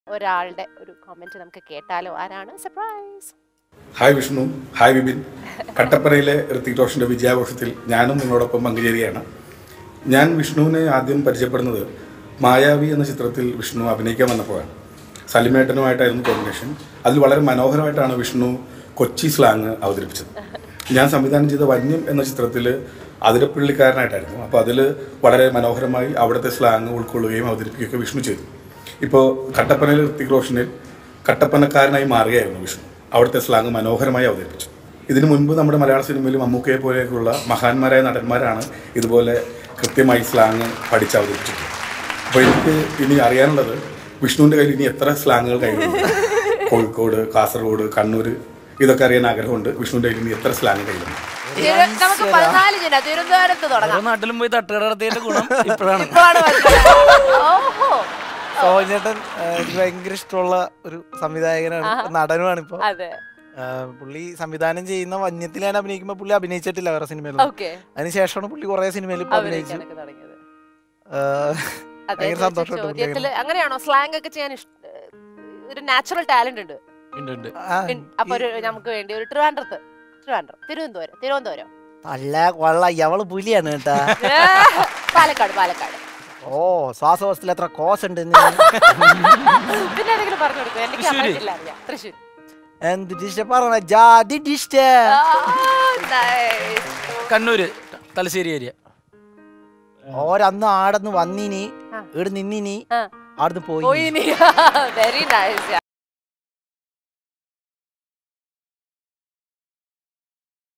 ഒരാളുടെ ഒരു കമന്റ് നമുക്ക് കേട്ടാലോ ആരാണ് surprise hi Vishnu hi Vipin കട്ടപ്പനയിലെ ഋത്തിക് റോഷന്റെ വിജയാഘോഷത്തിൽ ഞാനും നിങ്ങളോടൊപ്പം പങ്കുചേരുകയാണ് ഞാൻ വിഷ്ണുവിനെ ആദ്യം പരിചയപ്പെടുന്നത് മായാവി എന്ന ചിത്രത്തിൽ വിഷ്ണു അഭിനയിക്കാൻ വന്നപ്പോഴാണ് സലിമേട്ടനുമായിട്ടായിരുന്നു കോമ്പിനേഷൻ അതിൽ വളരെ മനോഹരമായിട്ടാണ് വിഷ്ണു കൊച്ചി സ്ലാങ് അവതരിപ്പിച്ചത് ഞാൻ സംവിധാനം ചെയ്ത വന്യം എന്ന ചിത്രത്തിൽ അതിരപ്പള്ളിക്കാരനായിട്ടായിരുന്നു അപ്പോൾ അതിൽ വളരെ മനോഹരമായി അവിടുത്തെ സ്ലാങ് ഉൾക്കൊള്ളുകയും അവതരിപ്പിക്കുകയൊക്കെ വിഷ്ണു ചെയ്തു ഇപ്പോൾ കട്ടപ്പനയിലെ ഋത്തിക് റോഷനിൽ കട്ടപ്പനക്കാരനായി മാറുകയായിരുന്നു വിഷ്ണു അവിടുത്തെ സ്ലാങ് മനോഹരമായി അവതരിപ്പിച്ചു ഇതിനു മുൻപ് നമ്മുടെ മലയാള സിനിമയിൽ മമ്മൂക്കയെ പോലെയൊക്കെയുള്ള മഹാന്മാരായ നടന്മാരാണ് ഇതുപോലെ കൃത്യമായി സ്ലാങ് പഠിച്ച് അവതരിപ്പിച്ചിട്ടുള്ളത് അപ്പോൾ എനിക്ക് ഇനി അറിയാനുള്ളത് വിഷ്ണുവിൻ്റെ കയ്യിൽ ഇനി എത്ര സ്ലാങ്ങുകൾ കയ്യിലുണ്ട് കോഴിക്കോട് കാസർഗോഡ് കണ്ണൂർ ഇതൊക്കെ അറിയാൻ ആഗ്രഹമുണ്ട് വിഷ്ണുവിൻ്റെ കയ്യിൽ ഇനി എത്ര സ്ലാങ് കയ്യിലുണ്ട് തിരു- നമുക്ക് പതിനാല് ജന തിരുവനന്തപുരത്ത് തുടങ്ങാം ഓരോ നാട്ടിലും പോയി തട്ടുകട നടത്തിയതിന്റെ ഗുണം ഇപ്പോഴാണ് ഇപ്പോഴാണ് മനസ്സിലായത്. ഓഹോ സോജേട്ടൻ എനിക്ക് ഭയങ്കര ഇഷ്ടമുള്ള ഒരു സംവിധായകനാണ് നടനുമാണ് ഇപ്പൊ അതെ ആ, പുള്ളി സംവിധാനം ചെയ്യുന്ന വന്യത്തിൽ ഞാൻ അഭിനയിക്കുമ്പോൾ പുള്ളി അഭിനയിച്ചിട്ടില്ല വേറെ സിനിമയിലും ഓക്കെ അതിനുശേഷമാണ് പുള്ളി കുറെ സിനിമയിൽ ഇപ്പൊ അഭിനയിച്ചു അഭിനയിക്കാനൊക്കെ തുടങ്ങിയത് ആ, അതെ ഭയങ്കര സന്തോഷമുണ്ട് ചോദ്യത്തില് അങ്ങനെയാണോ സ്ലാങ് ഒക്കെ ചെയ്യാൻ ഇഷ്ട ഒരു നാച്ചുറൽ ടാലന്റ് ഉണ്ട് ഉണ്ട് ഉണ്ട് ആ, ഇൻ- അപ്പൊ ഒരു നമുക്ക് വേണ്ടി ഒരു ട്രിവാൻഡ്രത്ത് ട്രിവാൻഡ്രം തിരുവനന്തപുരം തിരുവനന്തപുരം അല്ല കൊള്ള അവള് പുലിയാണ് കേട്ടാ ഏ, പാലക്കാട് പാലക്കാട് ഓ ശ്വാസകോശത്തിൽ എത്ര കോശ ഉണ്ട് പിന്നെ എന്തെങ്കിലും പറഞ്ഞു കൊടുക്കും എനിക്ക് തൃശ്ശൂര്. അറിയത്തില്ല അറിയാം തൃശ്ശൂർ എന്ത് ഡിസ്റ്റ പറഞ്ഞ ജാതി ഡിസ്റ്റ കണ്ണൂര് തലശ്ശേരി ഏരിയ ഓരന്ന് ആടന്ന് വന്നിനി ആ. ഇവിടെ നിന്നിനി ആ. ആടുന്ന് പോയി പോയി വെരി നൈസ്